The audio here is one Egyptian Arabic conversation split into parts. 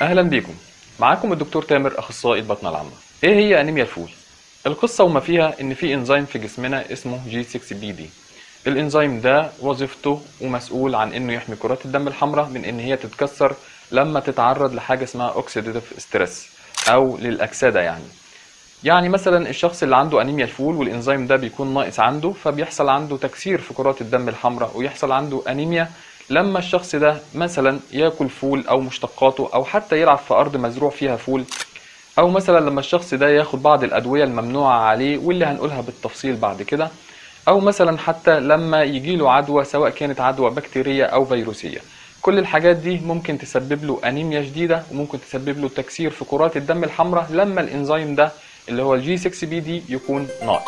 اهلا بيكم معاكم الدكتور تامر اخصائي البطنه العامه ايه هي انيميا الفول القصه وما فيها ان في انزيم في جسمنا اسمه جي 6 بي دي الانزيم ده وظيفته ومسؤول عن انه يحمي كرات الدم الحمراء من ان هي تتكسر لما تتعرض لحاجه اسمها اوكسيديتيف ستريس او للاكسده يعني يعني مثلا الشخص اللي عنده انيميا الفول والانزيم ده بيكون ناقص عنده فبيحصل عنده تكسير في كرات الدم الحمراء ويحصل عنده انيميا لما الشخص ده مثلا ياكل فول او مشتقاته او حتى يلعب في ارض مزروع فيها فول او مثلا لما الشخص ده ياخد بعض الادويه الممنوعه عليه واللي هنقولها بالتفصيل بعد كده او مثلا حتى لما يجيله عدوى سواء كانت عدوى بكتيريه او فيروسيه كل الحاجات دي ممكن تسبب له انيميا شديده وممكن تسبب له تكسير في كرات الدم الحمراء لما الانزيم ده اللي هو الجي 6 بي دي يكون ناقص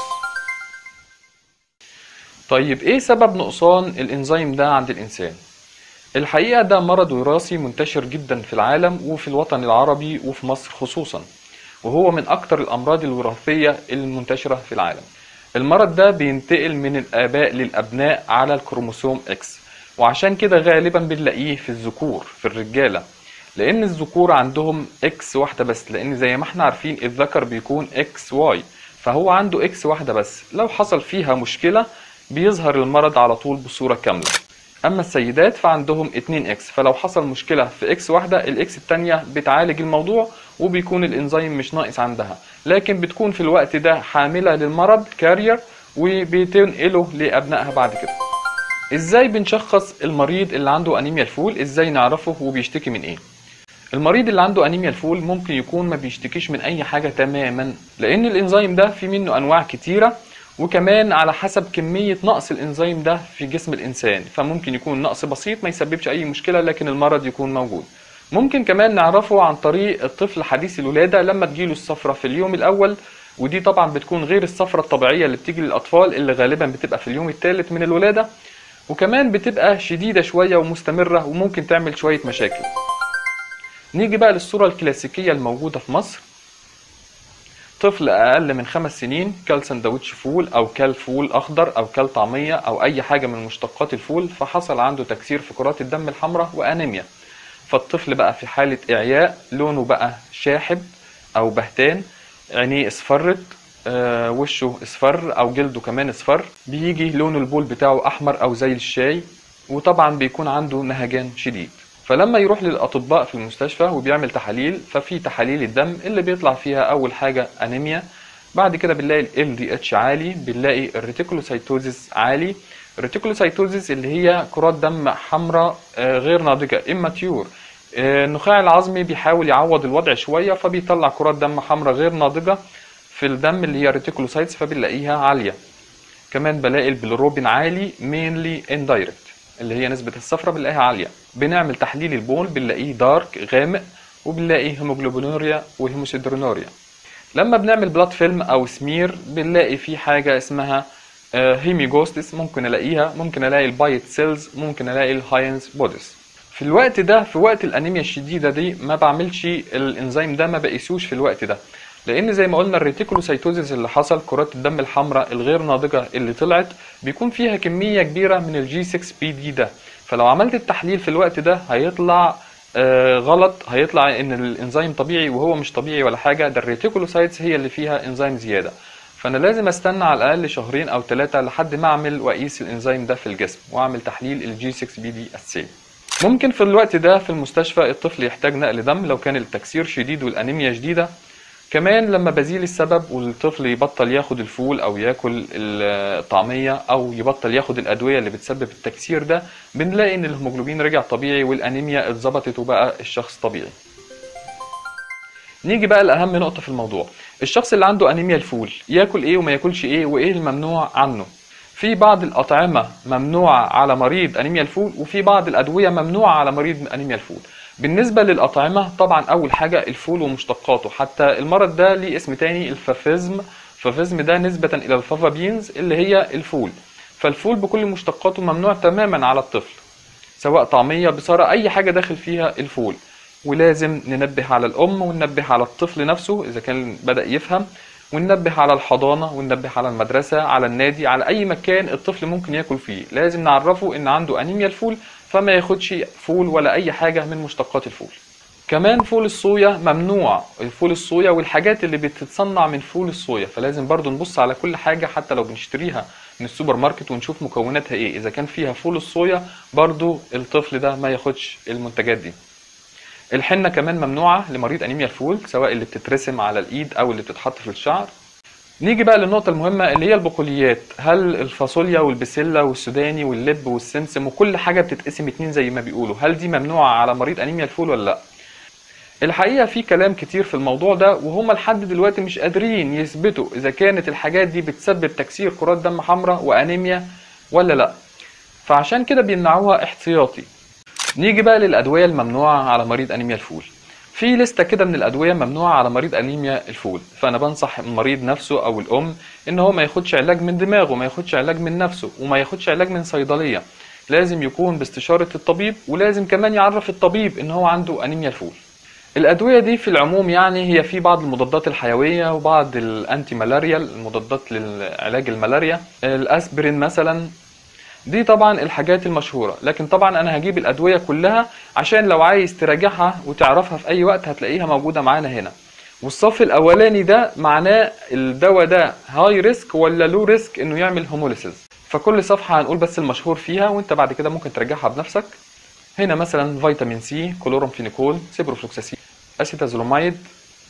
طيب ايه سبب نقصان الانزيم ده عند الانسان الحقيقه ده مرض وراثي منتشر جدا في العالم وفي الوطن العربي وفي مصر خصوصا وهو من اكتر الامراض الوراثيه المنتشره في العالم المرض ده بينتقل من الاباء للابناء على الكروموسوم اكس وعشان كده غالبا بنلاقيه في الذكور في الرجاله لان الذكور عندهم اكس واحده بس لان زي ما احنا عارفين الذكر بيكون اكس واي فهو عنده اكس واحده بس لو حصل فيها مشكله بيظهر المرض على طول بصوره كامله اما السيدات فعندهم 2 اكس فلو حصل مشكله في اكس واحده الاكس التانية بتعالج الموضوع وبيكون الانزيم مش ناقص عندها لكن بتكون في الوقت ده حامله للمرض كارير وبتنقله لابنائها بعد كده ازاي بنشخص المريض اللي عنده انيميا الفول ازاي نعرفه وبيشتكي من ايه المريض اللي عنده انيميا الفول ممكن يكون ما بيشتكيش من اي حاجه تماما لان الانزيم ده في منه انواع كتيره وكمان على حسب كمية نقص الإنزيم ده في جسم الإنسان فممكن يكون نقص بسيط ما يسببش أي مشكلة لكن المرض يكون موجود ممكن كمان نعرفه عن طريق الطفل حديث الولادة لما تجيله الصفرة في اليوم الأول ودي طبعا بتكون غير الصفرة الطبيعية اللي بتيجي للأطفال اللي غالبا بتبقى في اليوم الثالث من الولادة وكمان بتبقى شديدة شوية ومستمرة وممكن تعمل شوية مشاكل نيجي بقى للصورة الكلاسيكية الموجودة في مصر طفل اقل من خمس سنين كل سندوتش فول او كل فول اخضر او كل طعميه او اي حاجه من مشتقات الفول فحصل عنده تكسير في كرات الدم الحمراء وانيميا فالطفل بقى في حاله اعياء لونه بقى شاحب او بهتان عينيه اصفرت آه وشه اصفر او جلده كمان اصفر بيجي لون البول بتاعه احمر او زي الشاي وطبعا بيكون عنده نهجان شديد فلما يروح للاطباء في المستشفى وبيعمل تحاليل ففي تحاليل الدم اللي بيطلع فيها اول حاجه انيميا بعد كده بنلاقي ال دي اتش عالي بنلاقي الريتيكولوسايتوزيس عالي الريتيكولوسايتوزيس اللي هي كرات دم حمراء غير ناضجه اماتيور النخاع العظمي بيحاول يعوض الوضع شويه فبيطلع كرات دم حمراء غير ناضجه في الدم اللي هي ريتيكولوسايتس فبنلاقيها عاليه كمان بلاقي البيلروبين عالي مينلي اندايركت اللي هي نسبة الصفرة بنلاقيها عالية بنعمل تحليل البول بنلاقيه دارك غامق وبنلاقي هيموجلوبينوريا وهيموسيدرونوريا لما بنعمل بلاد فيلم او سمير بنلاقي في حاجة اسمها هيميجوستس ممكن الاقيها ممكن الاقي البايت سيلز ممكن الاقي الهاينز بوديز في الوقت ده في وقت الانيميا الشديدة دي ما بعملش الانزيم ده ما بقيسوش في الوقت ده لان زي ما قلنا الريتيكولوسايتوزيس اللي حصل كرات الدم الحمراء الغير ناضجه اللي طلعت بيكون فيها كميه كبيره من الجي 6 بي دي ده فلو عملت التحليل في الوقت ده هيطلع آه غلط هيطلع ان الانزيم طبيعي وهو مش طبيعي ولا حاجه ده الريتيكولوسايتس هي اللي فيها انزيم زياده فانا لازم استنى على الاقل شهرين او ثلاثه لحد ما اعمل واقيس الانزيم ده في الجسم واعمل تحليل الجي 6 بي دي السيل ممكن في الوقت ده في المستشفى الطفل يحتاج نقل دم لو كان التكسير شديد والانيميا شديده كمان لما بزيل السبب والطفل يبطل ياخد الفول او ياكل الطعميه او يبطل ياخد الادويه اللي بتسبب التكسير ده بنلاقي ان الهيموجلوبين رجع طبيعي والانيميا اتظبطت وبقى الشخص طبيعي نيجي بقى لاهم نقطه في الموضوع الشخص اللي عنده انيميا الفول ياكل ايه وما ياكلش ايه وايه الممنوع عنه في بعض الاطعمه ممنوعه على مريض انيميا الفول وفي بعض الادويه ممنوعه على مريض انيميا الفول بالنسبة للأطعمة طبعا أول حاجة الفول ومشتقاته حتى المرض ده ليه اسم تاني الفافيزم الفافيزم ده نسبة إلى الفافا بينز اللي هي الفول فالفول بكل مشتقاته ممنوع تماما على الطفل سواء طعمية بصارة أي حاجة داخل فيها الفول ولازم ننبه على الأم وننبه على الطفل نفسه إذا كان بدأ يفهم وننبه على الحضانة وننبه على المدرسة على النادي على أي مكان الطفل ممكن ياكل فيه لازم نعرفه إن عنده أنيميا الفول فما ياخدش فول ولا أي حاجة من مشتقات الفول كمان فول الصويا ممنوع الفول الصويا والحاجات اللي بتتصنع من فول الصويا فلازم برضو نبص على كل حاجة حتى لو بنشتريها من السوبر ماركت ونشوف مكوناتها ايه اذا كان فيها فول الصويا برضو الطفل ده ما ياخدش المنتجات دي الحنة كمان ممنوعة لمريض أنيميا الفول سواء اللي بتترسم على الإيد أو اللي بتتحط في الشعر نيجي بقى للنقطة المهمة اللي هي البقوليات هل الفاصوليا والبسلة والسوداني واللب والسمسم وكل حاجة بتتقسم اتنين زي ما بيقولوا هل دي ممنوعة على مريض أنيميا الفول ولا لأ؟ الحقيقة في كلام كتير في الموضوع ده وهم لحد دلوقتي مش قادرين يثبتوا إذا كانت الحاجات دي بتسبب تكسير كرات دم حمراء وأنيميا ولا لأ فعشان كده بيمنعوها احتياطي نيجي بقى للأدوية الممنوعة على مريض أنيميا الفول في لستة كده من الأدوية ممنوعة على مريض أنيميا الفول فأنا بنصح المريض نفسه أو الأم إن هو ما ياخدش علاج من دماغه ما ياخدش علاج من نفسه وما ياخدش علاج من صيدلية لازم يكون باستشارة الطبيب ولازم كمان يعرف الطبيب إن هو عنده أنيميا الفول الأدوية دي في العموم يعني هي في بعض المضادات الحيوية وبعض الأنتي ملاريا المضادات لعلاج الملاريا الأسبرين مثلا دي طبعا الحاجات المشهورة لكن طبعا أنا هجيب الأدوية كلها عشان لو عايز تراجعها وتعرفها في أي وقت هتلاقيها موجودة معانا هنا والصف الأولاني ده معناه الدواء ده هاي ريسك ولا لو ريسك إنه يعمل هوموليسيس فكل صفحة هنقول بس المشهور فيها وأنت بعد كده ممكن تراجعها بنفسك هنا مثلا فيتامين سي كلورامفينيكول سيبروفلوكساسين اسيتازولومايد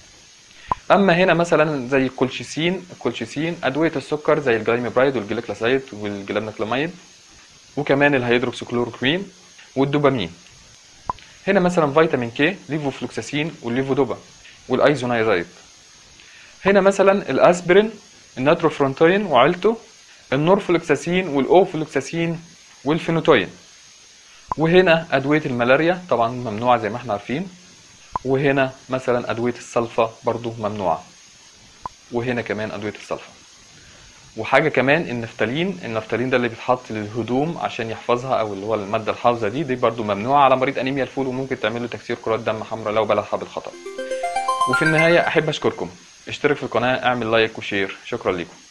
اما هنا مثلا زي الكولشيسين الكولشيسين ادويه السكر زي الجلايميبرايد والجليكلاسايد والجلابنكلاميد وكمان الهيدروكسيكلوروكوين والدوبامين هنا مثلا فيتامين كي ليفوفلوكساسين والليفودوبا والايزونايزايد هنا مثلا الاسبرين الناتروفرونتين وعيلته النورفلوكساسين والاوفلوكساسين والفينوتوين وهنا ادويه الملاريا طبعا ممنوعه زي ما احنا عارفين وهنا مثلا ادويه الصلفه برضو ممنوعه وهنا كمان ادويه الصلفه وحاجه كمان النفتالين النفتالين ده اللي بيتحط للهدوم عشان يحفظها او اللي هو الماده الحافظه دي دي برضو ممنوعه على مريض انيميا الفول وممكن تعمل له تكسير كرات دم حمراء لو بلعها بالخطا وفي النهايه احب اشكركم اشترك في القناه اعمل لايك وشير شكرا لكم